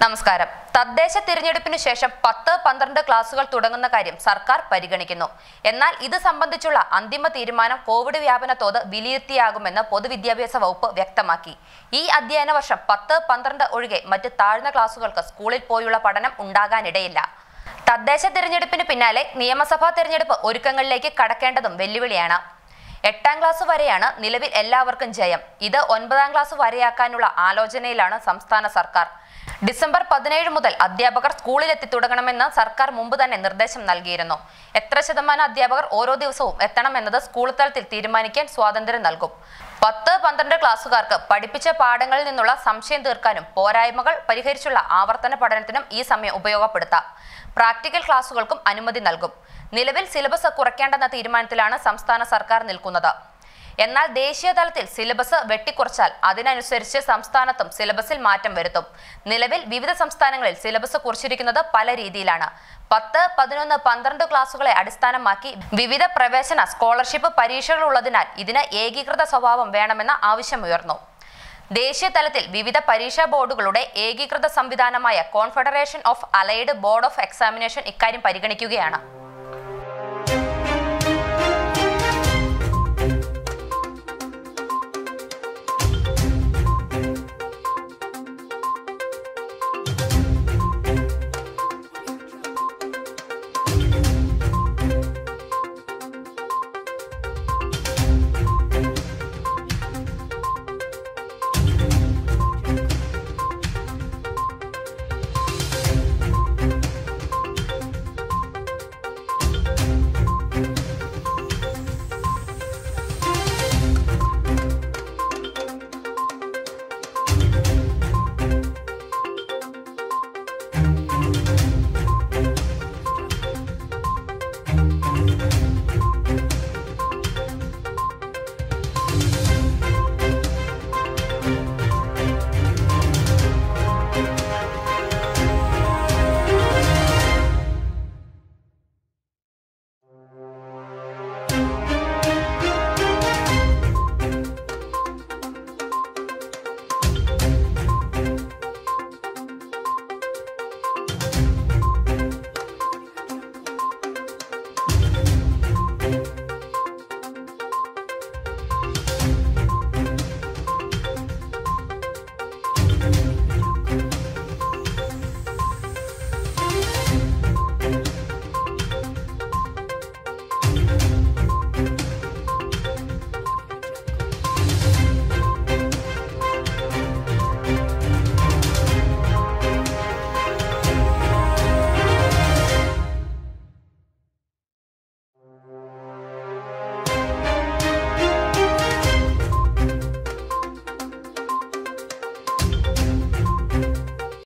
നമസ്കാരം തദ്ദേശ തിരഞ്ഞെടുപ്പിന് ശേഷം പത്ത് പന്ത്രണ്ട് ക്ലാസുകൾ തുടങ്ങുന്ന കാര്യം സർക്കാർ പരിഗണിക്കുന്നു എന്നാൽ ഇത് സംബന്ധിച്ചുള്ള അന്തിമ തീരുമാനം കോവിഡ് വ്യാപന തോത് വിലയിരുത്തിയാകുമെന്ന് പൊതുവിദ്യാഭ്യാസ വകുപ്പ് വ്യക്തമാക്കി ഈ അധ്യയന വർഷം പത്ത് പന്ത്രണ്ട് ഒഴികെ മറ്റ് താഴ്ന്ന ക്ലാസുകൾക്ക് സ്കൂളിൽ പോയുള്ള പഠനം ഉണ്ടാകാനിടയില്ല തദ്ദേശ തിരഞ്ഞെടുപ്പിന് പിന്നാലെ നിയമസഭാ തിരഞ്ഞെടുപ്പ് ഒരുക്കങ്ങളിലേക്ക് കടക്കേണ്ടതും വെല്ലുവിളിയാണ് എട്ടാം ക്ലാസ് വരെയാണ് നിലവിൽ എല്ലാവർക്കും ജയം ഇത് ഒൻപതാം ക്ലാസ് വരെയാക്കാനുള്ള ആലോചനയിലാണ് സംസ്ഥാന സർക്കാർ ഡിസംബർ പതിനേഴ് മുതൽ അധ്യാപകർ സ്കൂളിലെത്തി തുടങ്ങണമെന്ന് സർക്കാർ മുമ്പ് തന്നെ നിർദ്ദേശം നൽകിയിരുന്നു എത്ര ശതമാനം അധ്യാപകർ ഓരോ ദിവസവും എത്തണമെന്നത് സ്കൂൾ തലത്തിൽ തീരുമാനിക്കാൻ സ്വാതന്ത്ര്യം നൽകും പത്ത് പന്ത്രണ്ട് ക്ലാസ്സുകാർക്ക് പഠിപ്പിച്ച പാഠങ്ങളിൽ നിന്നുള്ള സംശയം തീർക്കാനും പോരായ്മകൾ പരിഹരിച്ചുള്ള ആവർത്തന പഠനത്തിനും ഈ സമയം ഉപയോഗപ്പെടുത്താം പ്രാക്ടിക്കൽ ക്ലാസുകൾക്കും അനുമതി നൽകും നിലവിൽ സിലബസ് കുറയ്ക്കേണ്ടെന്ന തീരുമാനത്തിലാണ് സംസ്ഥാന സർക്കാർ നിൽക്കുന്നത് എന്നാൽ ദേശീയ തലത്തിൽ സിലബസ് വെട്ടിക്കുറച്ചാൽ അതിനനുസരിച്ച് സംസ്ഥാനത്തും സിലബസിൽ മാറ്റം വരുത്തും നിലവിൽ വിവിധ സംസ്ഥാനങ്ങളിൽ സിലബസ് കുറിച്ചിരിക്കുന്നത് പല രീതിയിലാണ് പത്ത് പതിനൊന്ന് പന്ത്രണ്ട് ക്ലാസുകളെ അടിസ്ഥാനമാക്കി വിവിധ പ്രവേശന സ്കോളർഷിപ്പ് പരീക്ഷകൾ ഉള്ളതിനാൽ ഇതിന് ഏകീകൃത സ്വഭാവം വേണമെന്ന ആവശ്യമുയർന്നു ദേശീയ തലത്തിൽ വിവിധ പരീക്ഷാ ബോർഡുകളുടെ ഏകീകൃത സംവിധാനമായ confederation of allied board of examination ഇക്കാര്യം പരിഗണിക്കുകയാണ്